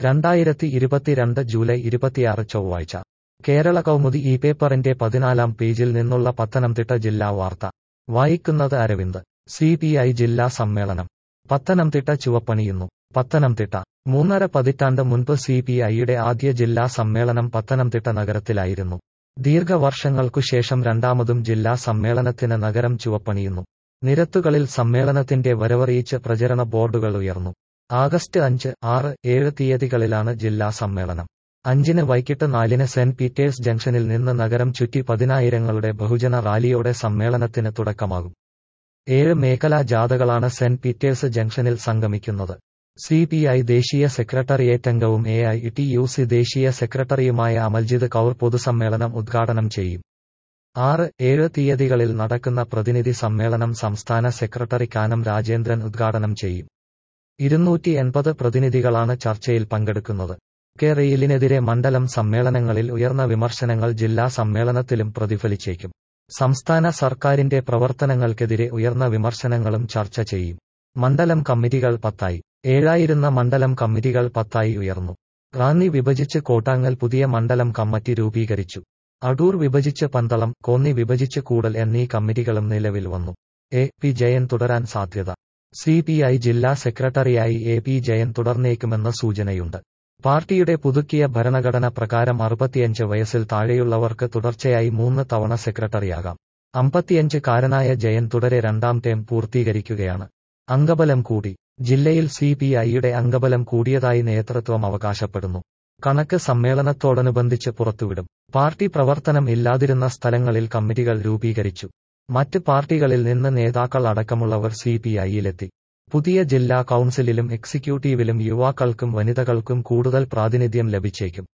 രണ്ടായിരത്തി ഇരുപത്തിരണ്ട് ജൂലൈ ഇരുപത്തിയാറ് ചൊവ്വാഴ്ച കേരള കൗമുദി ഈ പേപ്പറിന്റെ പതിനാലാം പേജിൽ നിന്നുള്ള പത്തനംതിട്ട ജില്ലാ വാർത്ത വായിക്കുന്നത് അരവിന്ദ് സി പി ഐ ജില്ലാ സമ്മേളനം പത്തനംതിട്ട ചുവപ്പണിയുന്നു പത്തനംതിട്ട മൂന്നര പതിറ്റാണ്ട് മുൻപ് സി പി ഐയുടെ ആദ്യ ജില്ലാ സമ്മേളനം പത്തനംതിട്ട നഗരത്തിലായിരുന്നു ദീർഘവർഷങ്ങൾക്കു ശേഷം രണ്ടാമതും ജില്ലാ സമ്മേളനത്തിന് നഗരം ചുവപ്പണിയുന്നു നിരത്തുകളിൽ സമ്മേളനത്തിന്റെ വരവറിയിച്ച് പ്രചരണ ബോർഡുകൾ ഉയർന്നു ആഗസ്റ്റ് അഞ്ച് ആറ് ഏഴ് തീയതികളിലാണ് ജില്ലാ സമ്മേളനം അഞ്ചിന് വൈകിട്ട് നാലിന് സെന്റ് പീറ്റേഴ്സ് ജംഗ്ഷനിൽ നിന്ന് നഗരം ചുറ്റി പതിനായിരങ്ങളുടെ ബഹുജന റാലിയോടെ സമ്മേളനത്തിന് തുടക്കമാകും ഏഴ് മേഖലാ ജാഥകളാണ് സെന്റ് പീറ്റേഴ്സ് ജംഗ്ഷനിൽ സംഗമിക്കുന്നത് സി പി ഐ ദേശീയ സെക്രട്ടറിയേറ്റ് അംഗവും A I T U C ദേശീയ സെക്രട്ടറിയുമായ അമൽജിത് കൌർ പൊതുസമ്മേളനം ഉദ്ഘാടനം ചെയ്യും ആറ് ഏഴ് തീയതികളിൽ നടക്കുന്ന പ്രതിനിധി സമ്മേളനം സംസ്ഥാന സെക്രട്ടറി കാനം രാജേന്ദ്രൻ ഉദ്ഘാടനം ചെയ്യും ഇരുന്നൂറ്റി എൺപത് പ്രതിനിധികളാണ് ചർച്ചയിൽ പങ്കെടുക്കുന്നത് കെ റെയിലിനെതിരെ മണ്ഡലം സമ്മേളനങ്ങളിൽ ഉയർന്ന വിമർശനങ്ങൾ ജില്ലാ സമ്മേളനത്തിലും പ്രതിഫലിച്ചേക്കും സംസ്ഥാന സർക്കാരിന്റെ പ്രവർത്തനങ്ങൾക്കെതിരെ ഉയർന്ന വിമർശനങ്ങളും ചർച്ച ചെയ്യും മണ്ഡലം കമ്മിറ്റികൾ പത്തായി ഏഴായിരുന്ന മണ്ഡലം കമ്മിറ്റികൾ പത്തായി ഉയർന്നു റാന്നി വിഭജിച്ച് കോട്ടാങ്ങൽ പുതിയ മണ്ഡലം കമ്മിറ്റി രൂപീകരിച്ചു അടൂർ വിഭജിച്ച് പന്തളം കോന്നി വിഭജിച്ച് കൂടൽ എന്നീ കമ്മിറ്റികളും നിലവിൽ വന്നു എ പി ജയൻ തുടരാൻ സാധ്യത സി പി ഐ ജില്ലാ സെക്രട്ടറിയായി എ പി ജയൻ തുടർന്നേക്കുമെന്ന സൂചനയുണ്ട് പാർട്ടിയുടെ പുതുക്കിയ ഭരണഘടന പ്രകാരം അറുപത്തിയഞ്ച് വയസ്സിൽ താഴെയുള്ളവർക്ക് തുടർച്ചയായി മൂന്ന് തവണ സെക്രട്ടറിയാകാം അമ്പത്തിയഞ്ച് കാരനായ ജയൻ തുടരെ രണ്ടാം ടേം പൂർത്തീകരിക്കുകയാണ് അംഗബലം കൂടി ജില്ലയിൽ സി പി ഐയുടെ അംഗബലം കൂടിയതായി നേതൃത്വം അവകാശപ്പെടുന്നു കണക്ക് സമ്മേളനത്തോടനുബന്ധിച്ച് പുറത്തുവിടും പാർട്ടി പ്രവർത്തനം ഇല്ലാതിരുന്ന സ്ഥലങ്ങളിൽ കമ്മിറ്റികൾ രൂപീകരിച്ചു മറ്റ് പാർട്ടികളിൽ നിന്ന് നേതാക്കൾ അടക്കമുള്ളവർ സി പി ഐയിലെത്തി പുതിയ ജില്ലാ കൗൺസിലിലും എക്സിക്യൂട്ടീവിലും യുവാക്കൾക്കും വനിതകൾക്കും കൂടുതൽ പ്രാതിനിധ്യം ലഭിച്ചേക്കും